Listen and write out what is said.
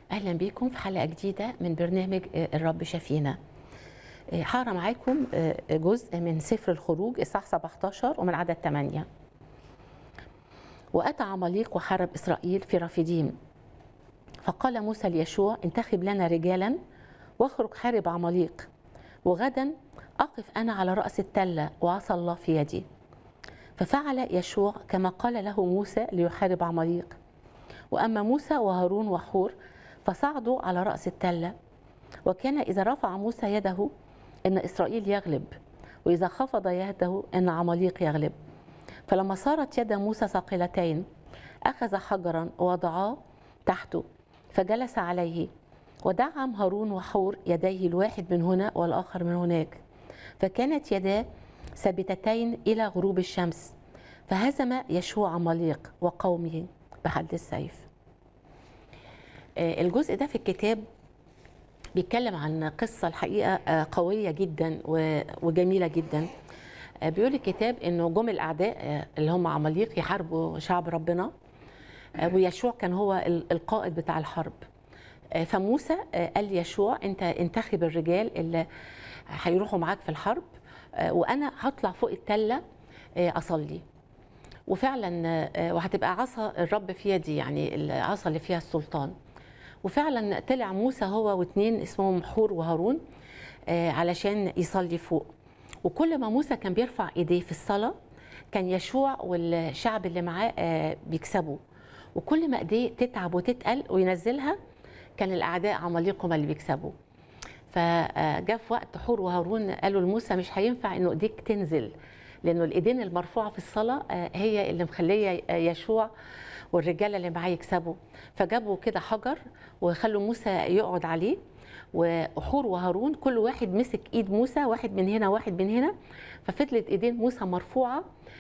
اهلا بيكم في حلقه جديده من برنامج آه، الرب شفينا آه، هقرا معاكم آه، جزء من سفر الخروج اصحاح 17 ومن عدد 8 واتى عماليق وحارب اسرائيل في رفيديم فقال موسى ليشوع انتخب لنا رجالا واخرج حارب عماليق وغدا اقف انا على راس التله وعصا الله في يدي ففعل يشوع كما قال له موسى ليحارب عماليق واما موسى وهارون وحور فصعدوا على راس التله وكان اذا رفع موسى يده ان اسرائيل يغلب واذا خفض يده ان عماليق يغلب فلما صارت يد موسى ثقيلتين اخذ حجرا ووضعاه تحته فجلس عليه ودعم هارون وحور يديه الواحد من هنا والاخر من هناك فكانت يداه ثابتتين الى غروب الشمس فهزم يشوع عماليق وقومه بحد السيف آه، الجزء ده في الكتاب بيتكلم عن قصة الحقيقة آه، قوية جدا و- وجميلة جدا آه، بيقول الكتاب انه جم الاعداء آه، اللي هم عماليق يحاربوا شعب ربنا آه، ويشوع كان هو ال- القائد بتاع الحرب آه، فموسى آه، قال ليشوع انت انتخب الرجال اللي هيروحوا معاك في الحرب آه، وانا هطلع فوق التله آه، اصلي وفعلا آه، وهتبقى عصا الرب في يدي يعني العصا اللي فيها السلطان وفعلا طلع موسى هو واثنين اسمهم حور وهارون آه، علشان يصلي فوق وكل ما موسى كان بيرفع ايديه في الصلاه كان يشوع والشعب اللي معاه آه، بيكسبوا وكل ما ايديه تتعب وتتقل وينزلها كان الاعداء عماليقهم اللي بيكسبوا فجاء في وقت حور وهارون قالوا لموسى مش هينفع انه ايديك تنزل لانه الايدين المرفوعه في الصلاه آه، هي اللي مخليه يشوع والرجاله اللي معاه يكسبوا فجابوا كده حجر وخلوا موسى يقعد عليه وحور وهارون كل واحد مسك ايد موسى واحد من هنا واحد من هنا ففضلت ايدين موسى مرفوعه